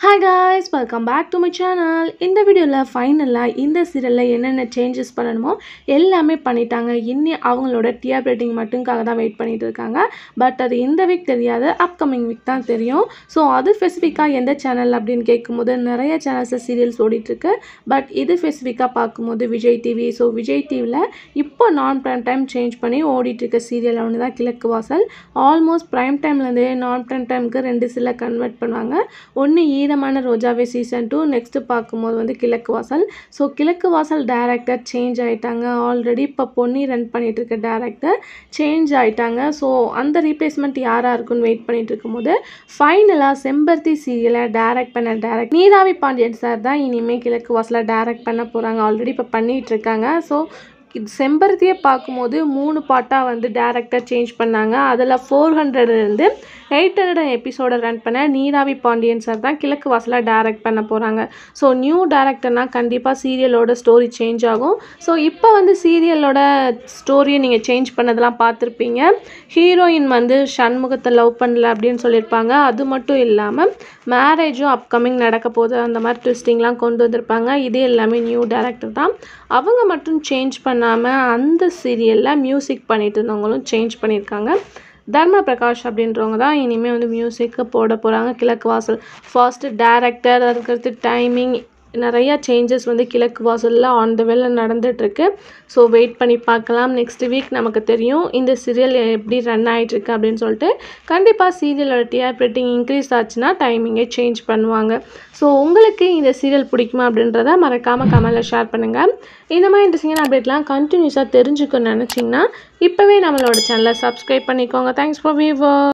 hi guys welcome back to my channel இந்த வீடியோவில் ஃபைனலாக இந்த சீரியலில் என்னென்ன சேஞ்சஸ் பண்ணணுமோ எல்லாமே பண்ணிட்டாங்க இன்னி அவங்களோட டிஆர் ரேட்டிங் மட்டும்காக தான் வெயிட் பண்ணிட்டு இருக்காங்க பட் அது இந்த வீக் தெரியாது அப்கமிங் வீக் தான் தெரியும் ஸோ அது ஸ்பெசிஃபிக்காக எந்த சேனல் அப்படின்னு கேட்கும்போது நிறைய சேனல்ஸில் சீரியல்ஸ் ஓடிட்டுருக்கு பட் இது ஸ்பெசிஃபிக்காக பார்க்கும்போது விஜய் டிவி ஸோ விஜய் டிவியில் இப்போ நான் ப்ரைம் டைம் சேஞ்ச் பண்ணி ஓடிட்டுருக்க சீரியல் ஒன்று தான் கிழக்கு வாசல் ஆல்மோஸ்ட் ப்ரைம் டைம்லேருந்தே நான் ப்ரைம் டைமுக்கு ரெண்டு சில கன்வெர்ட் பண்ணுவாங்க ஒன்று ஈரமான ரோஜாவே சீசன் டூ நெக்ஸ்ட்டு பார்க்கும்போது வந்து கிழக்கு வாசல் ஸோ கிழக்கு வாசல் டேரக்டர் சேஞ்ச் ஆகிட்டாங்க ஆல்ரெடி இப்போ பொன்னி ரன் பண்ணிட்டு இருக்க டேரக்டர் சேஞ்ச் ஆகிட்டாங்க ஸோ அந்த ரீப்ளேஸ்மெண்ட் யாராக இருக்குன்னு வெயிட் பண்ணிட்டு இருக்கும்போது ஃபைனலாக செம்பருத்தி சீரியலை டேரக்ட் பண்ண டேரக்ட் நீராவி பாண்டியன் சார் தான் இனிமேல் கிழக்கு வாசலை டேரக்ட் பண்ண போகிறாங்க ஆல்ரெடி இப்போ பண்ணிட்டு இருக்காங்க ஸோ இது செம்பருத்தியை பார்க்கும்போது மூணு பாட்டாக வந்து டேரக்டர் சேஞ்ச் பண்ணாங்க அதில் ஃபோர் ஹண்ட்ரட்லேருந்து எயிட் ஹண்ட்ரட் எபிசோட ரன் பண்ண நீராவி பாண்டியன் சார் தான் கிழக்கு வாசலாக டேரக்ட் பண்ண போகிறாங்க ஸோ நியூ டேரக்டர்னால் கண்டிப்பாக சீரியலோட ஸ்டோரி சேஞ்ச் ஆகும் ஸோ இப்போ வந்து சீரியலோட ஸ்டோரியை நீங்கள் சேஞ்ச் பண்ணதெல்லாம் பார்த்துருப்பீங்க ஹீரோயின் வந்து சண்முகத்தை லவ் பண்ணல அப்படின்னு சொல்லியிருப்பாங்க அது மட்டும் இல்லாமல் மேரேஜும் அப்கமிங் நடக்க போகுது அந்த மாதிரி ட்விஸ்டிங்லாம் கொண்டு வந்திருப்பாங்க இது எல்லாமே நியூ டேரக்டர் தான் அவங்க மட்டும் சேஞ்ச் பண்ணாமல் அந்த சீரியலில் மியூசிக் பண்ணிட்டு இருந்தவங்களும் சேஞ்ச் பண்ணியிருக்காங்க தர்ம பிரகாஷ் அப்படின்றவங்க தான் இனிமேல் வந்து மியூசிக்கு போட போகிறாங்க கிழக்கு வாசல் ஃபர்ஸ்ட்டு டேரக்டர் அதுக்கடுத்து டைமிங் நிறைய சேஞ்சஸ் வந்து கிழக்கு வாசலில் ஆன் த வேல நடந்துகிட்ருக்கு ஸோ வெயிட் பண்ணி பார்க்கலாம் நெக்ஸ்ட் வீக் நமக்கு தெரியும் இந்த சீரியல் எப்படி ரன் ஆகிட்டுருக்கு அப்படின்னு சொல்லிட்டு கண்டிப்பாக சீரியலோட டிஆர் ரேட்டிங் இன்க்ரீஸ் ஆச்சுன்னா டைமிங்கை சேஞ்ச் பண்ணுவாங்க ஸோ உங்களுக்கு இந்த சீரியல் பிடிக்குமா அப்படின்றத மறக்காமல் கமெண்டில் ஷேர் பண்ணுங்கள் இந்த மாதிரி இன்ட்ரெஸ்டிங்கான அப்டேட்லாம் கண்டினியூஸாக தெரிஞ்சுக்கணும்னு நினச்சிங்கன்னா இப்போவே நம்மளோட சேனலை சப்ஸ்கிரைப் பண்ணிக்கோங்க தேங்க்ஸ் ஃபார் வீவர்